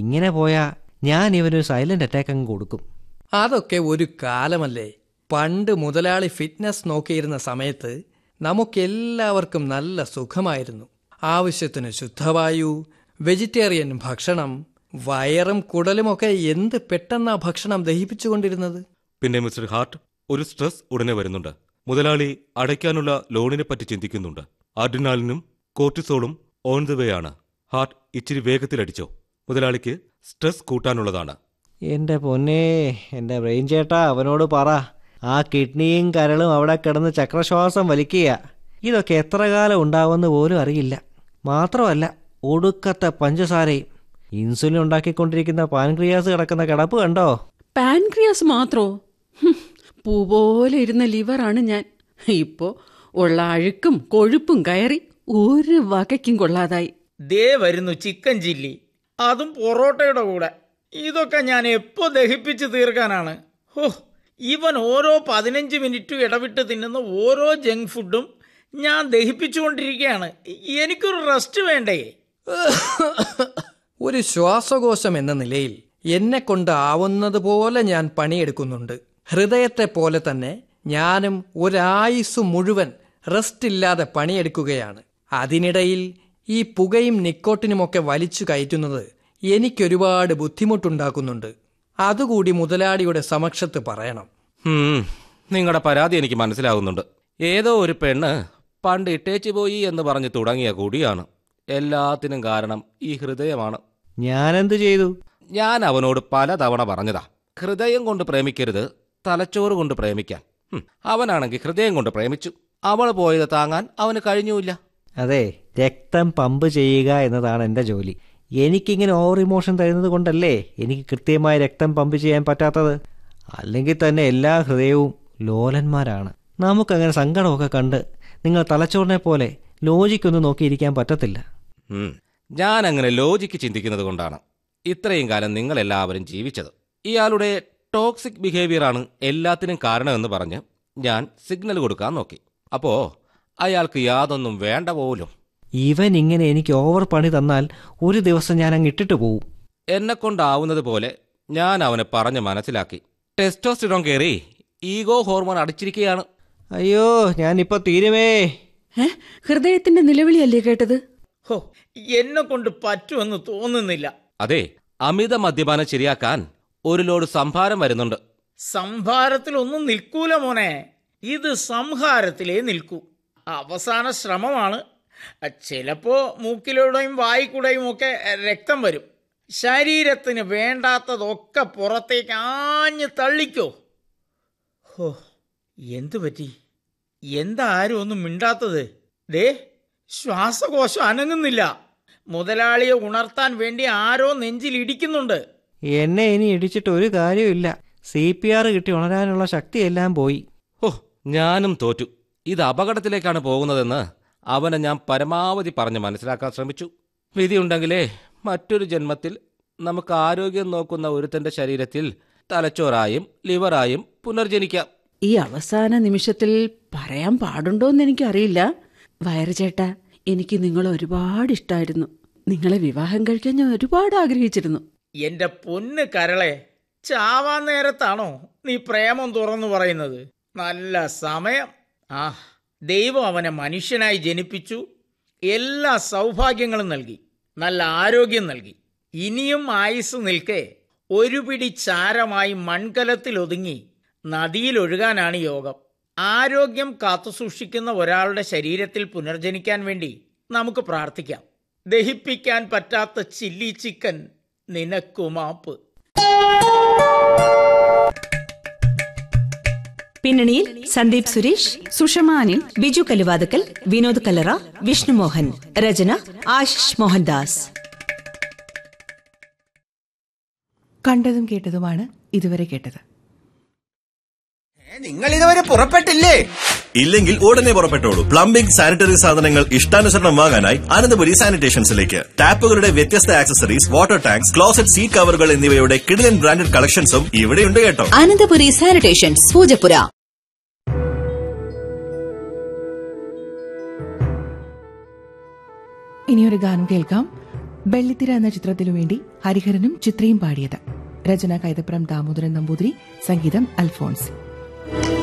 ഇങ്ങനെ പോയാ ഞാൻ ഇവനൊരു സൈലന്റ് അറ്റാക്ക് അങ്ങ് കൊടുക്കും അതൊക്കെ ഒരു കാലമല്ലേ പണ്ട് മുതലാളി ഫിറ്റ്നസ് നോക്കിയിരുന്ന സമയത്ത് നമുക്കെല്ലാവർക്കും നല്ല സുഖമായിരുന്നു ആവശ്യത്തിന് ശുദ്ധവായു വെജിറ്റേറിയൻ ഭക്ഷണം വയറും കുടലുമൊക്കെ എന്ത് പെട്ടെന്നാ ഭക്ഷണം ദഹിപ്പിച്ചുകൊണ്ടിരുന്നത് പിന്നെ മിസ്റ്റർ ഹാർട്ട് ഒരു സ്ട്രെസ് ഉടനെ വരുന്നുണ്ട് മുതലാളി അടയ്ക്കാനുള്ള ലോണിനെ പറ്റി ചിന്തിക്കുന്നുണ്ട് അഡ്രിനാലിനും കോർട്ടിസോളും ഓൺ ദ വേ ആണ് ഹാർട്ട് ഇച്ചിരി വേഗത്തിലടിച്ചോ മുതലാളിക്ക് സ്ട്രെസ് കൂട്ടാനുള്ളതാണ് എന്റെ പൊന്നേ എന്റെ ബ്രെയിൻ ചേട്ടാ അവനോട് പറ ആ കിഡ്നിയും കരളും അവിടെ കിടന്ന് ചക്രശ്വാസം വലിക്കുക ഇതൊക്കെ എത്ര കാലം ഉണ്ടാവുമെന്ന് പോലും അറിയില്ല മാത്രമല്ല ഒടുക്കത്തെ പഞ്ചസാരയും ഇൻസുലിൻ ഉണ്ടാക്കിക്കൊണ്ടിരിക്കുന്ന പാൻക്രിയാസ് കിടക്കുന്ന കിടപ്പ് കണ്ടോ പാൻക്രിയാസ് മാത്രോ ഹും, പൂ പോലെ ഇരുന്ന ലിവറാണ് ഞാൻ ഇപ്പോ ഉള്ള അഴുക്കും കൊഴുപ്പും കയറി ഒരു വകയ്ക്കും കൊള്ളാതായി ദേ വരുന്നു ചിക്കൻ ചില്ലി അതും പൊറോട്ടയുടെ കൂടെ ഇതൊക്കെ ഞാൻ എപ്പോ ദഹിപ്പിച്ച് തീർക്കാനാണ് ഹോ ഇവൻ ഓരോ പതിനഞ്ച് മിനിറ്റും ഇടവിട്ട് തിന്നുന്ന ഓരോ ജങ്ക് ഫുഡും ഞാൻ ദഹിപ്പിച്ചുകൊണ്ടിരിക്കുകയാണ് എനിക്കൊരു റെസ്റ്റ് വേണ്ടേ ഒരു ശ്വാസകോശം എന്ന നിലയിൽ എന്നെ കൊണ്ട് ആവുന്നത് പോലെ ഞാൻ പണിയെടുക്കുന്നുണ്ട് ഹൃദയത്തെ പോലെ തന്നെ ഞാനും ഒരായുസ് മുഴുവൻ റെസ്റ്റ് ഇല്ലാതെ പണിയെടുക്കുകയാണ് അതിനിടയിൽ ഈ പുകയും നിക്കോട്ടിനുമൊക്കെ വലിച്ചു കയറ്റുന്നത് എനിക്കൊരുപാട് ബുദ്ധിമുട്ടുണ്ടാക്കുന്നുണ്ട് അതുകൂടി മുതലാളിയുടെ സമക്ഷത്ത് പറയണം നിങ്ങളുടെ പരാതി എനിക്ക് മനസ്സിലാകുന്നുണ്ട് ഏതോ ഒരു പെണ്ണ് പണ്ട് ഇട്ടേച്ചു പോയി എന്ന് പറഞ്ഞ് തുടങ്ങിയ കൂടിയാണ് എല്ലാത്തിനും കാരണം ഈ ഹൃദയമാണ് ഞാനെന്ത് ചെയ്തു ഞാൻ അവനോട് പലതവണ പറഞ്ഞതാ ഹൃദയം കൊണ്ട് പ്രേമിക്കരുത് തലച്ചോറ് കൊണ്ട് പ്രേമിക്കാൻ ഹും, അവനാണെങ്കിൽ ഹൃദയം കൊണ്ട് പ്രേമിച്ചു അവൾ പോയത് താങ്ങാൻ അവന് കഴിഞ്ഞുമില്ല അതെ രക്തം പമ്പ് ചെയ്യുക എന്നതാണ് എൻ്റെ ജോലി എനിക്കിങ്ങനെ ഓവർ ഇമോഷൻ തരുന്നത് കൊണ്ടല്ലേ എനിക്ക് കൃത്യമായി രക്തം പമ്പ് ചെയ്യാൻ പറ്റാത്തത് അല്ലെങ്കിൽ തന്നെ എല്ലാ ഹൃദയവും ലോലന്മാരാണ് നമുക്കങ്ങനെ സങ്കടമൊക്കെ കണ്ട് നിങ്ങൾ തലച്ചോറിനെ പോലെ ലോജിക്കൊന്നും നോക്കിയിരിക്കാൻ പറ്റത്തില്ല ഉം. ഞാൻ അങ്ങനെ ലോജിക്ക് ചിന്തിക്കുന്നത് കൊണ്ടാണ് ഇത്രയും കാലം നിങ്ങളെല്ലാവരും ജീവിച്ചത് ഇയാളുടെ ടോക്സിക് ബിഹേവിയറാണ് എല്ലാത്തിനും കാരണമെന്ന് പറഞ്ഞ് ഞാൻ സിഗ്നൽ കൊടുക്കാൻ നോക്കി അപ്പോ അയാൾക്ക് യാതൊന്നും വേണ്ട പോലും ഇവൻ ഇങ്ങനെ എനിക്ക് ഓവർ പണി തന്നാൽ ഒരു ദിവസം ഞാൻ അങ്ങ് ഇട്ടിട്ട് പോവും എന്നെ കൊണ്ടാവുന്നത് പോലെ ഞാൻ അവനെ പറഞ്ഞ് മനസ്സിലാക്കി ടെസ്റ്റോസ്റ്റിറോൺ കയറി ഈഗോ ഹോർമോൺ അടിച്ചിരിക്കുകയാണ് അയ്യോ ഞാനിപ്പോ തീരുമേ ഏ ഹൃദയത്തിന്റെ നിലവിളിയല്ലേ കേട്ടത് ഹോ എന്നെ കൊണ്ട് പറ്റുമെന്ന് തോന്നുന്നില്ല അതെ അമിത മദ്യപാനം ശരിയാക്കാൻ ഒരു ലോഡ് സംഭാരം വരുന്നുണ്ട് സംഭാരത്തിലൊന്നും നിൽക്കൂല മോനെ ഇത് സംഹാരത്തിലേ നിൽക്കൂ അവസാന ശ്രമമാണ് ചിലപ്പോ മൂക്കിലൂടെയും വായിക്കൂടെയും ഒക്കെ രക്തം വരും ശരീരത്തിന് വേണ്ടാത്തതൊക്കെ പുറത്തേക്ക് ആഞ്ഞ് തള്ളിക്കോ ഹോ എന്തു പറ്റി എന്താ ആരും ഒന്നും മിണ്ടാത്തത് ദേ ശ്വാസകോശം അനങ്ങുന്നില്ല മുതലാളിയെ ഉണർത്താൻ വേണ്ടി ആരോ നെഞ്ചിൽ ഇടിക്കുന്നുണ്ട് എന്നെ ഇനി ഇടിച്ചിട്ട് ഒരു കാര്യമില്ല സി പി ആർ കിട്ടി ഉണരാനുള്ള ശക്തിയെല്ലാം പോയി ഓ ഞാനും തോറ്റു ഇത് അപകടത്തിലേക്കാണ് പോകുന്നതെന്ന് അവനെ ഞാൻ പരമാവധി പറഞ്ഞ് മനസ്സിലാക്കാൻ ശ്രമിച്ചു വിധിയുണ്ടെങ്കിലേ മറ്റൊരു ജന്മത്തിൽ നമുക്ക് ആരോഗ്യം നോക്കുന്ന ഒരുത്തന്റെ ശരീരത്തിൽ തലച്ചോറായും ലിവറായും പുനർജനിക്കാം ഈ അവസാന നിമിഷത്തിൽ പറയാൻ പാടുണ്ടോന്ന് എനിക്കറിയില്ല വയറുചേട്ടാ എനിക്ക് നിങ്ങളെ ഒരുപാട് ഇഷ്ടമായിരുന്നു നിങ്ങളെ വിവാഹം കഴിക്കാൻ ഞാൻ ഒരുപാട് ആഗ്രഹിച്ചിരുന്നു എന്റെ പൊന്ന് കരളെ ചാവാൻ നേരത്താണോ നീ പ്രേമം തുറന്നു പറയുന്നത് നല്ല സമയം ആ ദൈവം അവനെ മനുഷ്യനായി ജനിപ്പിച്ചു എല്ലാ സൗഭാഗ്യങ്ങളും നൽകി നല്ല ആരോഗ്യം നൽകി ഇനിയും ആയുസ് നിൽക്കെ ഒരു പിടി ചാരമായി മൺകലത്തിൽ ഒതുങ്ങി നദിയിലൊഴുകാനാണ് യോഗം ആരോഗ്യം കാത്തുസൂക്ഷിക്കുന്ന ഒരാളുടെ ശരീരത്തിൽ പുനർജനിക്കാൻ വേണ്ടി നമുക്ക് പ്രാർത്ഥിക്കാം ദഹിപ്പിക്കാൻ പറ്റാത്ത ചില്ലി ചിക്കൻ നിനക്കുമാപ്പ് പിന്നണിയിൽ സന്ദീപ് സുരേഷ് സുഷമാനിൽ ബിജു കലുവാതക്കൽ വിനോദ് കല്ലറ വിഷ്ണു മോഹൻ രചന ആശിഷ് മോഹൻദാസ് കണ്ടതും കേട്ടതുമാണ് ഇതുവരെ കേട്ടത് നിങ്ങൾ ഇതുവരെ പുറപ്പെട്ടില്ലേ ഇല്ലെങ്കിൽ ഉടനെ പുറപ്പെട്ടോളൂ പ്ലംബിംഗ് സാനിറ്ററി സാധനങ്ങൾ ഇഷ്ടാനുസരണം വാങ്ങാനായി അനന്തപുരി സാനിറ്റേഷൻസിലേക്ക് ടാപ്പുകളുടെ വ്യത്യസ്ത accessories water tanks closet seat കവറുകൾ എന്നിവയുടെ കിടിലൻ ബ്രാൻഡഡ് കളക്ഷൻസും ഇവിടെയുണ്ട് കേട്ടോ അനന്തപുരി സാനിറ്റേഷൻസ് പൂജപ്പുര ഇനിയൊരു ഗാനം കേൾക്കാം വെള്ളിത്തിര എന്ന ചിത്രത്തിനു വേണ്ടി ഹരിഹരനും ചിത്രയും പാടിയത് രചന കൈതപ്രം ദാമോദരൻ നമ്പൂതിരി സംഗീതം അൽഫോൺസ്